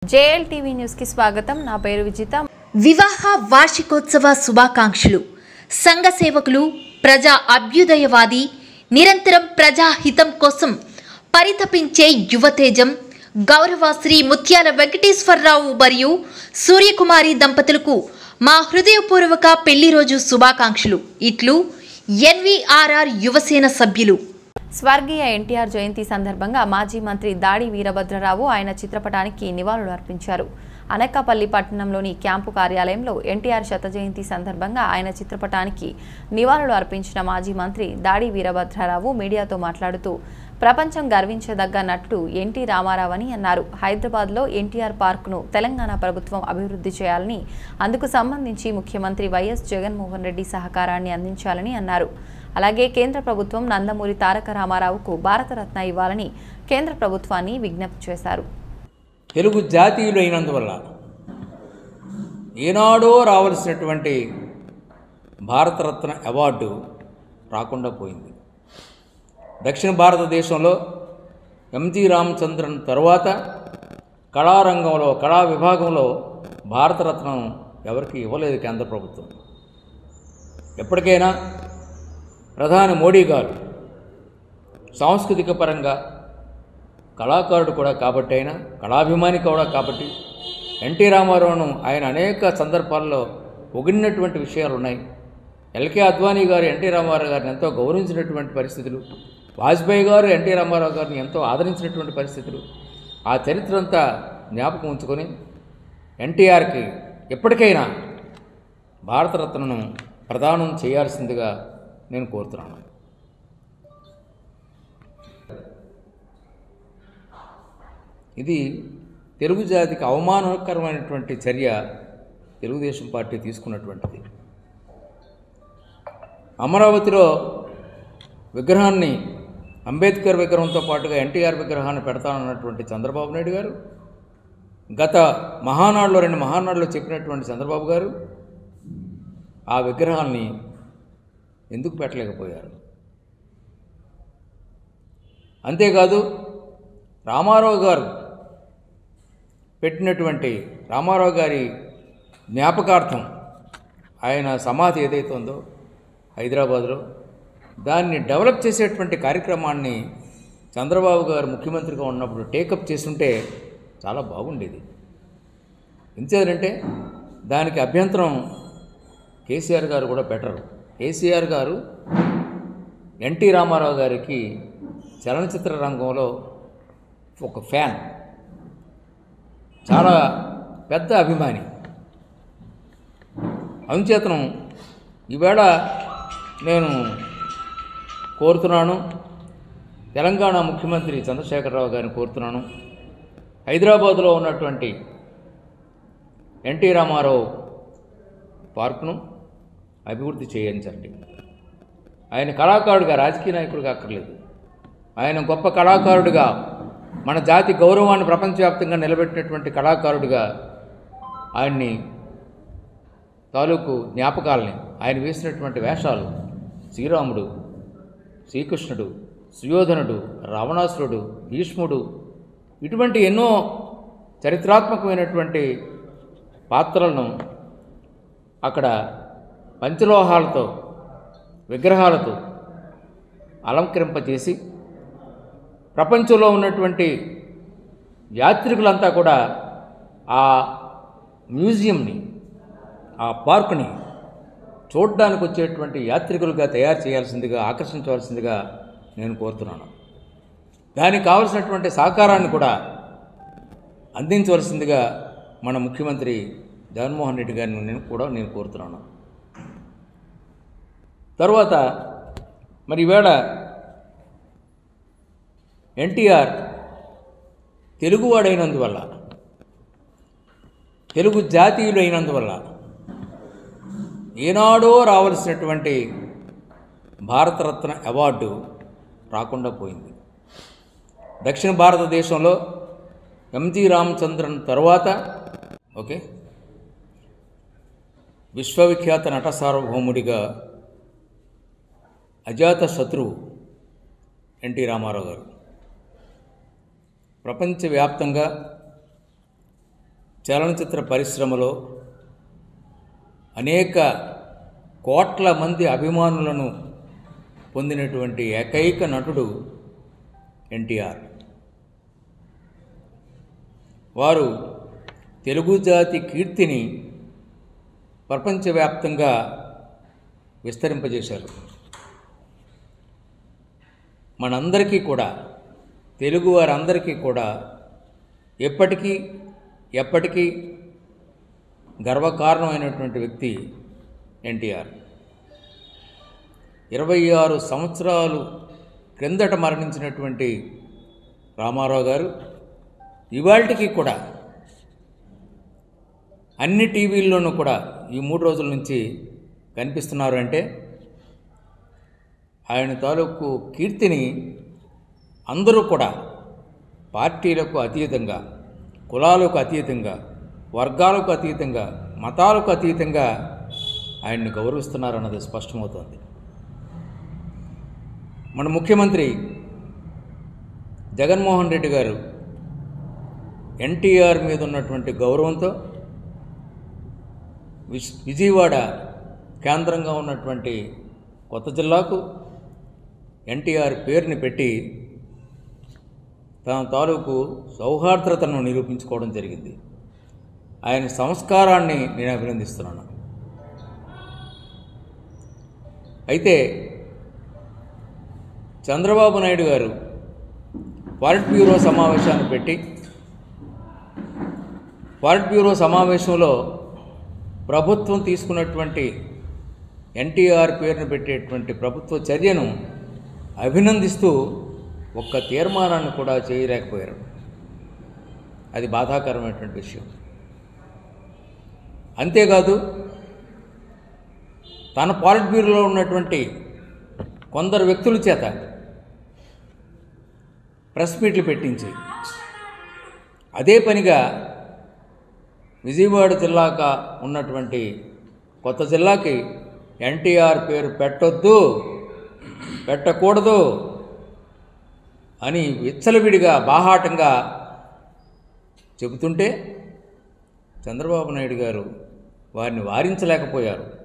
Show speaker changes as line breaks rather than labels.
JL TV news కి స్వాగతం నా పేరు విజిత
వివాహ వార్షికోత్సవ శుభాకాంక్షలు సంఘ సేవకులు ప్రజా అభ్యుదయవాది నిరంతరం ప్రజాహితం కోసం పరితపించే యువతేజం గౌరవశ్రీ ముత్యాల వెంకటేశ్వరరావు మరియు సూర్యకుమారి దంపతులకు మా హృదయపూర్వక పెళ్లి రోజు శుభాకాంక్షలు ఇట్లు ఎన్వీఆర్ఆర్ యువసేన సభ్యులు
స్వర్గీయ ఎన్టీఆర్ జయంతి సందర్భంగా మాజీ మంత్రి దాడి వీరభద్రరావు ఆయన చిత్రపటానికి నివాళులు అర్పించారు అనకాపల్లి పట్టణంలోని క్యాంపు కార్యాలయంలో ఎన్టీఆర్ శత జయంతి సందర్భంగా ఆయన చిత్రపటానికి నివాళులు అర్పించిన మాజీ మంత్రి దాడి వీరభద్రరావు మీడియాతో మాట్లాడుతూ ప్రపంచం గర్వించదగ్గ నటుడు ఎన్టీ రామారావు అని అన్నారు హైదరాబాద్లో ఎన్టీఆర్ పార్కును తెలంగాణ ప్రభుత్వం అభివృద్ధి చేయాలని అందుకు సంబంధించి ముఖ్యమంత్రి వైఎస్ జగన్మోహన్ రెడ్డి సహకారాన్ని అందించాలని అన్నారు అలాగే కేంద్ర ప్రభుత్వం నందమూరి తారక రామారావుకు భారతరత్న ఇవ్వాలని కేంద్ర ప్రభుత్వాన్ని విజ్ఞప్తి చేశారు
తెలుగు జాతీయులు అయినందువల్ల ఏనాడో రావలసినటువంటి భారతరత్న అవార్డు రాకుండా పోయింది దక్షిణ భారతదేశంలో ఎంజి రామచంద్రన్ తరువాత కళారంగంలో కళా విభాగంలో భారతరత్నం ఎవరికి ఇవ్వలేదు కేంద్ర ప్రభుత్వం ఎప్పటికైనా ప్రధాని మోడీ గారు సాంస్కృతిక పరంగా కళాకారుడు కూడా కాబట్టి అయినా కళాభిమాని కూడా కాబట్టి ఎన్టీ రామారావును ఆయన అనేక సందర్భాల్లో పొగిడినటువంటి విషయాలు ఉన్నాయి ఎల్కే అద్వానీ గారు ఎన్టీ రామారావు గారిని ఎంతో గౌరవించినటువంటి పరిస్థితులు వాజ్పేయి గారు ఎన్టీ రామారావు గారిని ఎంతో ఆదరించినటువంటి పరిస్థితులు ఆ చరిత్ర అంతా జ్ఞాపకం ఉంచుకొని ఎన్టీఆర్కి ఎప్పటికైనా భారతరత్నను ప్రదానం చేయాల్సిందిగా నేను కోరుతున్నాను ఇది తెలుగు జాతికి అవమానకరమైనటువంటి చర్య తెలుగుదేశం పార్టీ తీసుకున్నటువంటిది అమరావతిలో విగ్రహాన్ని అంబేద్కర్ విగ్రహంతో పాటుగా ఎన్టీఆర్ విగ్రహాన్ని పెడతానన్నటువంటి చంద్రబాబు నాయుడు గారు గత మహానాడులో రెండు మహానాడులో చెప్పినటువంటి చంద్రబాబు గారు ఆ విగ్రహాన్ని ఎందుకు పెట్టలేకపోయారు అంతేకాదు రామారావు గారు పెట్టినటువంటి రామారావు గారి జ్ఞాపకార్థం ఆయన సమాధి ఏదైతే ఉందో హైదరాబాద్లో దాన్ని డెవలప్ చేసేటువంటి కార్యక్రమాన్ని చంద్రబాబు గారు ముఖ్యమంత్రిగా ఉన్నప్పుడు టేకప్ చేస్తుంటే చాలా బాగుండేది ఎంచేదంటే దానికి అభ్యంతరం కేసీఆర్ గారు కూడా బెటరు కేసీఆర్ గారు ఎన్టీ రామారావు గారికి చలనచిత్ర రంగంలో ఒక ఫ్యాన్ చాలా పెద్ద అభిమాని అందుచేతనం ఈవేళ నేను కోరుతున్నాను తెలంగాణ ముఖ్యమంత్రి చంద్రశేఖరరావు గారిని కోరుతున్నాను హైదరాబాదులో ఉన్నటువంటి ఎన్టీ రామారావు పార్కును అభివృద్ధి చేయించండి ఆయన కళాకారుడిగా రాజకీయ నాయకుడిగా అక్కర్లేదు ఆయన గొప్ప కళాకారుడిగా మన జాతి గౌరవాన్ని ప్రపంచవ్యాప్తంగా నిలబెట్టినటువంటి కళాకారుడిగా ఆయన్ని తాలూకు జ్ఞాపకాలని ఆయన వేసినటువంటి వేషాలు శ్రీరాముడు శ్రీకృష్ణుడు సుయోధనుడు రావణాసురుడు భీష్ముడు ఇటువంటి ఎన్నో చరిత్రాత్మకమైనటువంటి పాత్రలను అక్కడ పంచలోహాలతో విగ్రహాలతో అలంకరింపజేసి ప్రపంచంలో ఉన్నటువంటి యాత్రికులంతా కూడా ఆ మ్యూజియంని ఆ పార్కుని చూడడానికి వచ్చేటువంటి యాత్రికులుగా తయారు చేయాల్సిందిగా ఆకర్షించవలసిందిగా నేను కోరుతున్నాను దానికి కావలసినటువంటి సహకారాన్ని కూడా అందించవలసిందిగా మన ముఖ్యమంత్రి జగన్మోహన్ రెడ్డి గారిని నేను కూడా నేను కోరుతున్నాను తరువాత మరి ఈవేళ ఎన్టీఆర్ తెలుగువాడైనందువల్ల తెలుగు జాతీయులు అయినందువల్ల ఏనాడో రావలసినటువంటి భారతరత్న అవార్డు రాకుండా పోయింది దక్షిణ భారతదేశంలో ఎంజి రామచంద్రన్ తరువాత ఓకే విశ్వవిఖ్యాత నట సార్వభౌముడిగా అజాత శత్రువు ఎన్టీ రామారావు గారు ప్రపంచవ్యాప్తంగా చలనచిత్ర పరిశ్రమలో అనేక కోట్ల మంది అభిమానులను పొందినటువంటి ఏకైక నటుడు ఎన్టీఆర్ వారు తెలుగు జాతి కీర్తిని ప్రపంచవ్యాప్తంగా విస్తరింపజేశారు మనందరికీ కూడా తెలుగు వారందరికీ కూడా ఎప్పటికీ ఎప్పటికీ గర్వకారణమైనటువంటి వ్యక్తి ఎన్టీఆర్ ఇరవై ఆరు సంవత్సరాలు క్రిందట మరణించినటువంటి రామారావు గారు ఇవాళకి కూడా అన్ని టీవీల్లోనూ కూడా ఈ మూడు రోజుల నుంచి కనిపిస్తున్నారు అంటే ఆయన తాలూకు కీర్తిని అందరూ కూడా పార్టీలకు అతీతంగా కులాలకు అతీతంగా వర్గాలకు అతీతంగా మతాలకు అతీతంగా ఆయన్ని గౌరవిస్తున్నారన్నది స్పష్టమవుతోంది మన ముఖ్యమంత్రి జగన్మోహన్ రెడ్డి గారు ఎన్టీఆర్ మీద ఉన్నటువంటి గౌరవంతో విజ్ విజయవాడ కేంద్రంగా ఉన్నటువంటి కొత్త జిల్లాకు ఎన్టీఆర్ పేరుని పెట్టి తన తాలూకు సౌహార్ద్రతను నిరూపించుకోవడం జరిగింది ఆయన సంస్కారాన్ని నేను అభినందిస్తున్నాను అయితే చంద్రబాబు నాయుడు గారు పాలిట్ బ్యూరో సమావేశాన్ని పెట్టి పాలిట్ బ్యూరో సమావేశంలో ప్రభుత్వం తీసుకున్నటువంటి ఎన్టీఆర్ పేరును పెట్టేటువంటి ప్రభుత్వ చర్యను అభినందిస్తూ ఒక్క తీర్మానాన్ని కూడా చేయలేకపోయారు అది బాధాకరమైనటువంటి విషయం అంతేకాదు తన పాలిట్ బ్యూరోలో ఉన్నటువంటి కొందరు వ్యక్తుల చేత ప్రెస్ మీట్లు పెట్టించి అదే పనిగా విజయవాడ జిల్లాగా ఉన్నటువంటి కొత్త జిల్లాకి ఎన్టీఆర్ పేరు పెట్టొద్దు పెట్టకూడదు అని విచ్చలవిడిగా బాహాటంగా చెబుతుంటే చంద్రబాబు నాయుడు గారు వారిని వారించలేకపోయారు